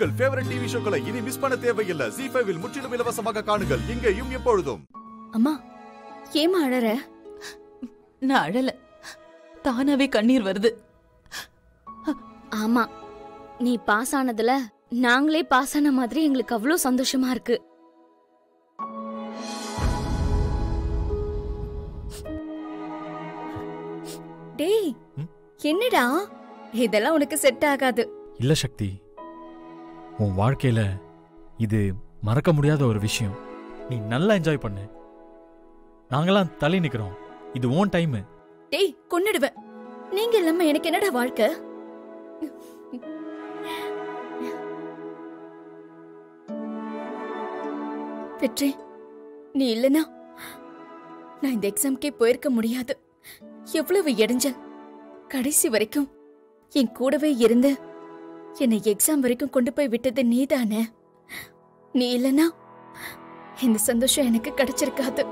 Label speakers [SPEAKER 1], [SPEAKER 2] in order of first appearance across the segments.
[SPEAKER 1] உங்கள் favourite TV ஷோக்களை இனி miss பண்ண தேவையில்லை ஜி ஃபைவில் முற்றிலும் இலவசமாக காணுங்கள் இங்கேயும் எப்பொழுதும்
[SPEAKER 2] அம்மா ஏமா அழற
[SPEAKER 3] நான் அழல தானாவே கண்ணீர் வருது
[SPEAKER 2] ஆமா நீ பாஸ் ஆனதுல நாங்களே பாஸ் ஆன மாதிரி எங்களுக்கு அவ்வளோ சந்தோஷமா இருக்கு டேய்
[SPEAKER 4] ம்?
[SPEAKER 2] என்னடா இதெல்லாம் உனக்கு செட் ஆகாது
[SPEAKER 4] இல்ல சக்தி உன் வாழ்க்கையில இது மறக்க முடியாத ஒரு விஷயம் நீ நல்லா என்ஜாய் பண்ணு நாங்கெல்லாம் தள்ளி நிக்கிறோம் இது ஓன் டைம்
[SPEAKER 2] டேய் கொன்னுடுவேன் நீங்க இல்லாம எனக்கு என்னடா வாழ்க்கை வெற்றி நீ இல்லனா நான் இந்த எக்ஸாம்க்கே போயிருக்க முடியாது எவ்வளவு இடைஞ்சல் கடைசி வரைக்கும் என் கூடவே இருந்து என்னை எக்ஸாம் வரைக்கும் கொண்டு போய் விட்டது நீதானே நீ இல்லனா இந்த சந்தோஷம் எனக்கு கிடைச்சிருக்காது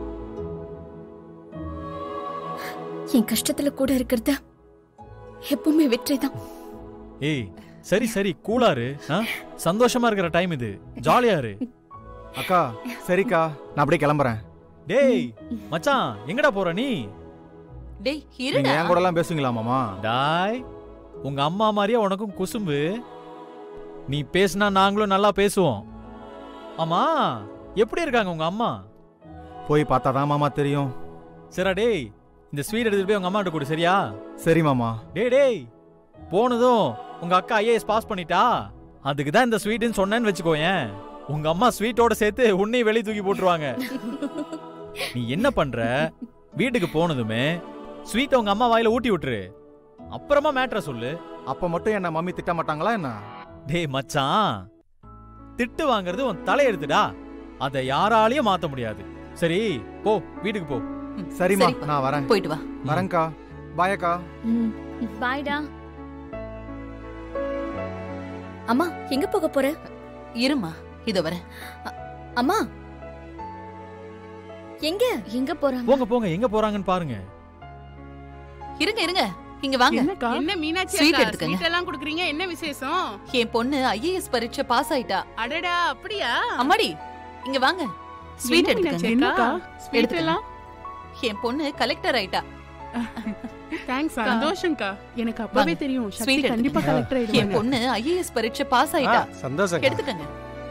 [SPEAKER 2] என் கஷ்டத்துல கூட இருக்கிறத எப்பவுமே வெற்றிதான்
[SPEAKER 4] ஏய் சரி சரி கூலாரு ஆ? சந்தோஷமா இருக்கிற டைம் இது ஜாலியா இரு
[SPEAKER 5] அக்கா சரிக்கா நான் அப்படியே கிளம்புறேன்
[SPEAKER 4] டேய் மச்சான் எங்கடா போற நீ
[SPEAKER 3] டேய்
[SPEAKER 5] நீங்க
[SPEAKER 3] இருடா
[SPEAKER 5] என் கூட எல்லாம் பேசுவீங்களா மாமா
[SPEAKER 4] டாய் உங்க அம்மா மாதிரியே உனக்கும் குசும்பு நீ பேசுனா நாங்களும் நல்லா பேசுவோம் ஆமா எப்படி இருக்காங்க உங்க அம்மா
[SPEAKER 5] போய் பார்த்தா தான் மாமா தெரியும்
[SPEAKER 4] சரிடா டேய் இந்த ஸ்வீட் எடுத்துட்டு போய் உங்க அம்மாட்ட கொடு சரியா
[SPEAKER 5] சரி மாமா
[SPEAKER 4] டேய் டேய் போனதும் உங்க அக்கா ஐஏஎஸ் பாஸ் பண்ணிட்டா அதுக்கு தான் இந்த ஸ்வீட்னு சொன்னேன்னு வச்சுக்கோயேன் உங்க அம்மா ஸ்வீட்டோட சேர்த்து உன்னையும் வெளிய தூக்கி போட்டுருவாங்க நீ என்ன பண்ற வீட்டுக்கு போனதுமே ஸ்வீட்டை உங்க அம்மா வாயில ஊட்டி விட்டுரு அப்புறமா மேட்ரை சொல்லு
[SPEAKER 5] அப்ப மட்டும் என்ன மம்மி திட்ட மாட்டாங்களா என்ன
[SPEAKER 4] டேய் மச்சான் திட்டு வாங்குறது உன் தலையெழுத்துடா அதை யாராலையும் மாத்த முடியாது சரி போ வீட்டுக்கு போ
[SPEAKER 5] சரிம்மா
[SPEAKER 3] சரிப்பா.
[SPEAKER 5] நான் வரேன்
[SPEAKER 3] போயிட்டு வா
[SPEAKER 5] வரேன்க்கா பாயக்கா
[SPEAKER 2] பாய்டா அம்மா எங்க போக போற
[SPEAKER 3] இருமா இதோ வரேன்
[SPEAKER 2] அம்மா எங்க எங்க போறாங்க
[SPEAKER 4] போங்க போங்க எங்க போறாங்கன்னு பாருங்க
[SPEAKER 3] இருங்க இருங்க இங்க வாங்க
[SPEAKER 6] என்னக்கா என்ன மீனாட்சி
[SPEAKER 3] Sweet
[SPEAKER 6] அக்கா
[SPEAKER 3] எடுத்துக்கங்க.
[SPEAKER 6] ஸ்வீட் எல்லாம் குடுக்குறீங்க என்ன விசேஷம்
[SPEAKER 3] என் பொண்ணு ஐஏஎஸ் பரீட்சை பாஸ் ஆயிட்டா
[SPEAKER 6] அடடா அப்படியா
[SPEAKER 3] அம்மாடி இங்க வாங்க ஸ்வீட்
[SPEAKER 6] என்ன மீனாட்சி
[SPEAKER 3] எடுத்துக்கங்க
[SPEAKER 6] அக்கா ஸ்வீட்
[SPEAKER 3] எடுத்துக்கங்க.
[SPEAKER 6] எல்லாம்
[SPEAKER 3] என் பொண்ணு கலெக்டர் ஆயிட்டா
[SPEAKER 6] தேங்க்ஸ் சந்தோஷம்க்கா எனக்கு அப்பவே
[SPEAKER 3] வாங்க.
[SPEAKER 6] தெரியும்
[SPEAKER 3] Sweet
[SPEAKER 6] சக்தி கண்டிப்பா
[SPEAKER 3] எடுத்துக்கங்க.
[SPEAKER 6] கலெக்டர்
[SPEAKER 3] என்
[SPEAKER 6] ஆயிடுவாங்க
[SPEAKER 3] பொண்ணு ஐஏஎஸ் பரீட்சை பாஸ் ஆயிட்டா
[SPEAKER 5] சந்தோஷம்
[SPEAKER 3] எடுத்துக்கங்க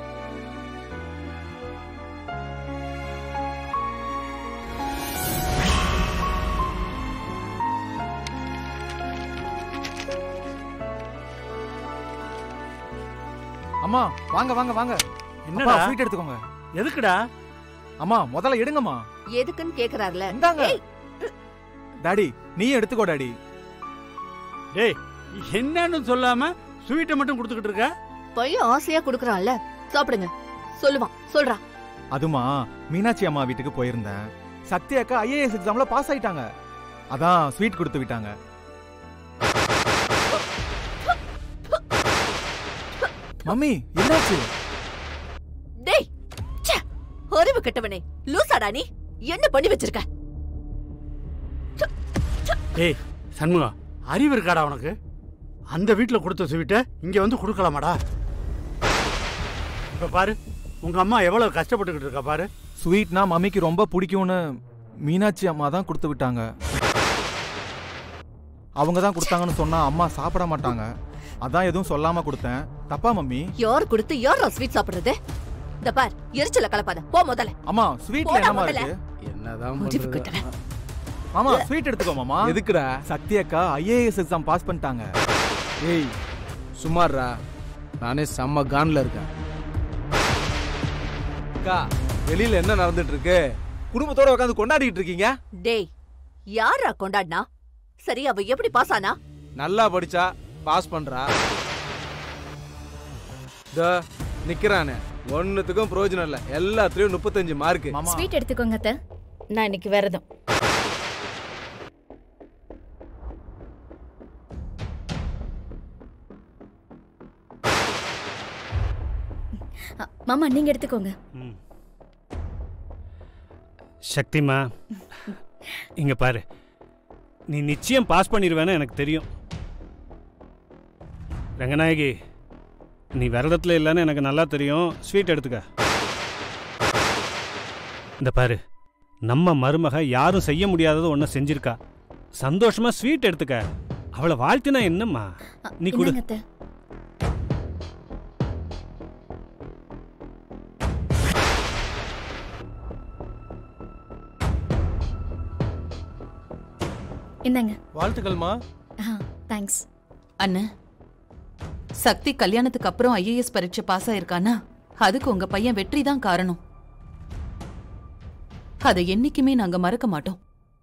[SPEAKER 5] அம்மா வாங்க வாங்க வாங்க
[SPEAKER 7] என்னடா
[SPEAKER 5] ஸ்வீட் எடுத்துக்கோங்க
[SPEAKER 7] எதுக்குடா
[SPEAKER 5] அம்மா முதல்ல எடுங்கம்மா
[SPEAKER 8] எதுக்குன்னு கேக்குறாருல
[SPEAKER 5] இந்தாங்க
[SPEAKER 8] ஏய்.
[SPEAKER 5] டாடி நீயும் எடுத்துக்கோ டாடி
[SPEAKER 7] டேய் என்னன்னு சொல்லாம ஸ்வீட்டை மட்டும் கொடுத்துக்கிட்டு இருக்க
[SPEAKER 8] பையன் ஆசையா குடுக்கறான்ல சாப்பிடுங்க சொல்லுவான் சொல்றா
[SPEAKER 5] அதுமா மீனாட்சி அம்மா வீட்டுக்கு போயிருந்தேன் சத்யா அக்கா ஐஏஎஸ் எக்ஸாம்ல பாஸ் ஆயிட்டாங்க அதான் ஸ்வீட் கொடுத்து விட்டாங்க மம்மி என்னாச்சு
[SPEAKER 8] டேய் ச்சே, அறிவு கெட்டவனே லூசாடா நீ என்ன பண்ணி வச்சிருக்க
[SPEAKER 7] டேய் சண்முகம் அறிவு இருக்காடா உனக்கு அந்த வீட்டில் கொடுத்த ஸ்வீட்டை இங்கே வந்து கொடுக்கலாமாடா இப்போ பாரு உங்க அம்மா எவ்வளவு கஷ்டப்பட்டுக்கிட்டு இருக்கா பாரு
[SPEAKER 5] ஸ்வீட்னா மம்மிக்கு ரொம்ப பிடிக்கும்னு மீனாட்சி அம்மா தான் கொடுத்து விட்டாங்க அவங்க தான் கொடுத்தாங்கன்னு சொன்னா அம்மா சாப்பிட மாட்டாங்க அதான் எதுவும் சொல்லாம கொடுத்தேன் தப்பா மம்மி
[SPEAKER 8] யார் கொடுத்து யாரா ஸ்வீட் சாப்பிடுறது இந்த பார் எரிச்சல கலப்பாத போ முதல்ல
[SPEAKER 5] அம்மா ஸ்வீட்ல
[SPEAKER 8] போடா
[SPEAKER 5] என்னமா
[SPEAKER 8] முதல்ல.
[SPEAKER 5] இருக்கு
[SPEAKER 7] என்னதான்
[SPEAKER 8] அறிவு
[SPEAKER 7] பண்றது?
[SPEAKER 8] கெட்டவன்
[SPEAKER 5] மாமா ஸ்வீட் எடுத்துக்கோ மாமா
[SPEAKER 9] எதுக்குடா
[SPEAKER 5] சக்தி அக்கா ஐஏஎஸ் எக்ஸாம் பாஸ் பண்ணிட்டாங்க
[SPEAKER 9] ஏய் சுமார்ரா நானே செம்ம கான்ல இருக்கேன் அக்கா வெளியில என்ன நடந்துட்டு இருக்கு குடும்பத்தோட உட்காந்து கொண்டாடிட்டு இருக்கீங்க
[SPEAKER 8] டேய் யாரா கொண்டாடினா சரி அவ எப்படி பாஸ் ஆனா
[SPEAKER 9] நல்லா படிச்சா பாஸ் பண்றா த நிக்கிறானே ஒன்னுத்துக்கும் பிரயோஜனம் இல்ல எல்லாத்துலயும் முப்பத்தஞ்சு மார்க்
[SPEAKER 5] மாமா
[SPEAKER 2] ஸ்வீட் எடுத்துக்கோங்க அத்தை நான் இன்னைக்கு விரதம் அ, மாமா நீங்க எடுத்துக்கோங்க
[SPEAKER 7] ம். சக்திமா இங்க பாரு நீ நிச்சயம் பாஸ் பண்ணிடுவேன்னு எனக்கு தெரியும் ரங்கநாயகி
[SPEAKER 10] நீ விரதத்தில் இல்லைன்னு எனக்கு நல்லா தெரியும் ஸ்வீட் எடுத்துக்க இந்த பாரு நம்ம மருமக யாரும் செய்ய முடியாதது ஒன்று செஞ்சிருக்கா சந்தோஷமா ஸ்வீட் எடுத்துக்க அவளை வாழ்த்தினா என்னம்மா நீ கொடு
[SPEAKER 2] இந்தாங்க அத்தை. இந்தாங்க
[SPEAKER 9] வாழ்த்துக்கள்மா
[SPEAKER 2] தேங்க்ஸ்
[SPEAKER 3] அண்ணன் சக்தி கல்யாணத்துக்கு அப்புறம் ஐஏஎஸ் பரீட்சை பாஸ் ஆயிருக்கானா அதுக்கு உங்க பையன் வெற்றி தான் காரணம் அதை என்னைக்குமே நாங்க மறக்க மாட்டோம்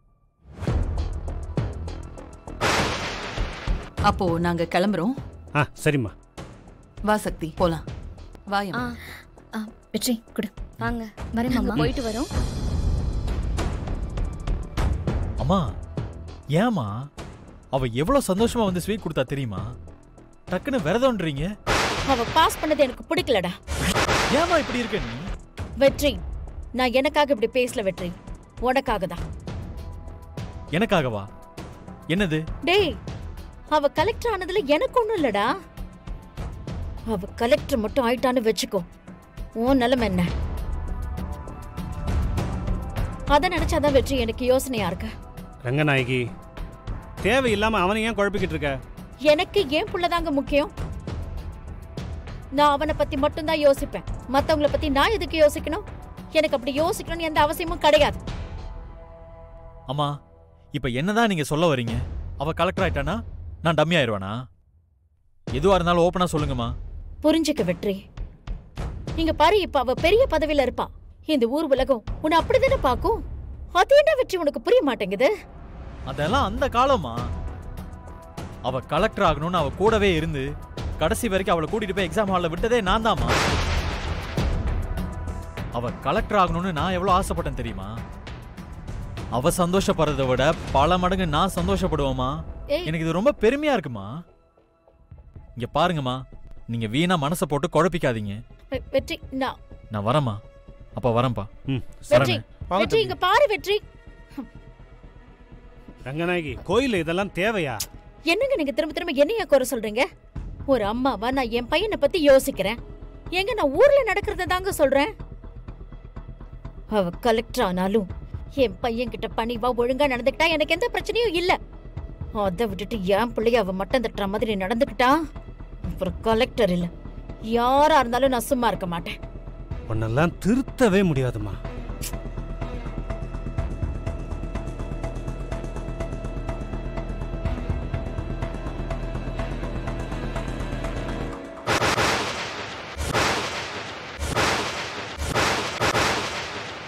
[SPEAKER 3] அப்போ நாங்க கிளம்புறோம்
[SPEAKER 10] ஆ சரிம்மா
[SPEAKER 3] வா சக்தி போலாம் வா
[SPEAKER 2] ஆ ஆ வெற்றி குடு
[SPEAKER 11] வாங்க
[SPEAKER 2] வரேன்
[SPEAKER 11] நாங்க
[SPEAKER 2] மாமா
[SPEAKER 11] போயிட்டு வரோம்
[SPEAKER 4] அம்மா ஏம்மா அவ எவ்வளவு சந்தோஷமா வந்து ஸ்வீட் கொடுத்தா தெரியுமா டக்குன்னு விரதம்ன்றீங்க
[SPEAKER 11] அவ பாஸ் பண்ணது எனக்கு பிடிக்கலடா
[SPEAKER 4] ஏம்மா இப்படி இருக்க நீ
[SPEAKER 11] வெற்றி நான் எனக்காக இப்படி பேசல வெற்றி உனக்காக தான்
[SPEAKER 4] எனக்காகவா என்னது
[SPEAKER 11] டேய் அவ கலெக்டர் ஆனதுல எனக்கு ஒண்ணும் இல்லடா அவ கலெக்டர் மட்டும் ஆயிட்டான்னு வெச்சுக்கோ உன் நிலைமை என்ன அத நினைச்சாதான் வெற்றி எனக்கு யோசனையா இருக்கு
[SPEAKER 10] ரங்கநாயகி தேவையில்லாம அவனை ஏன் குழப்பிக்கிட்டு இருக்க
[SPEAKER 11] எனக்கு ஏன் புள்ளதாங்க முக்கியம் நான் அவனை பத்தி மட்டும்தான் யோசிப்பேன் மத்தவங்கள பத்தி நான் எதுக்கு யோசிக்கணும் எனக்கு அப்படி யோசிக்கணும்னு எந்த அவசியமும் கிடையாது
[SPEAKER 4] அம்மா இப்ப என்னதான் நீங்க சொல்ல வரீங்க அவ கலெக்டர் ஆயிட்டானா நான் டம்மி ஆயிருவானா எதுவா இருந்தாலும் ஓப்பனா சொல்லுங்கம்மா
[SPEAKER 11] புரிஞ்சுக்க வெற்றி நீங்க பாரு இப்ப அவ பெரிய பதவியில இருப்பா இந்த ஊர் உலகம் உன்னை அப்படிதானே பாக்கும் அது என்ன வெற்றி உனக்கு புரிய மாட்டேங்குது
[SPEAKER 4] அதெல்லாம் அந்த காலமா அவ கலெக்டர் ஆகணும்னு அவ கூடவே இருந்து கடைசி வரைக்கும் அவளை கூட்டிட்டு போய் எக்ஸாம் ஹால்ல விட்டதே நான் தாம்மா அவ கலெக்டர் ஆகணும்னு நான் எவ்வளவு ஆசைப்பட்டேன் தெரியுமா அவ சந்தோஷப்படுறதை விட பல மடங்கு நான் சந்தோஷப்படுவேமா
[SPEAKER 11] ஏய்.
[SPEAKER 4] எனக்கு இது ரொம்ப பெருமையா இருக்குமா இங்க பாருங்கம்மா நீங்க வீணா மனசை போட்டு குழப்பிக்காதீங்க
[SPEAKER 11] வெ- வெற்றி நான்
[SPEAKER 4] நான் வரேம்மா அப்ப வரேன்ப்பா
[SPEAKER 10] ம்
[SPEAKER 11] வெற்றி
[SPEAKER 4] வரேங்க
[SPEAKER 11] வெற்றி இங்க பாரு வெற்றி
[SPEAKER 10] ரங்கநாயகி கோயில் இதெல்லாம் தேவையா
[SPEAKER 11] என்னங்க நீங்க திரும்ப திரும்ப என்னைய குறை சொல்றீங்க ஒரு அம்மாவா நான் என் பையனை பத்தி யோசிக்கிறேன் எங்க நான் ஊர்ல நடக்கிறத தாங்க சொல்றேன் அவ கலெக்டர் ஆனாலும் என் பையன் கிட்ட பணிவா ஒழுங்கா நடந்துக்கிட்டா எனக்கு எந்த பிரச்சனையும் இல்ல அதை விட்டுட்டு என் பிள்ளைய அவ மட்டம் தட்டுற மாதிரி நடந்துக்கிட்டா அப்புறம் கலெக்டர் இல்ல யாரா இருந்தாலும் நான் சும்மா இருக்க மாட்டேன்
[SPEAKER 10] உன்னெல்லாம் திருத்தவே முடியாதுமா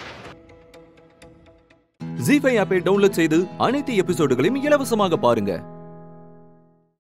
[SPEAKER 12] ஜி ஃபைவ் ஆப்பை டவுன்லோட் செய்து அனைத்து எபிசோடுகளையும் இலவசமாக பாருங்க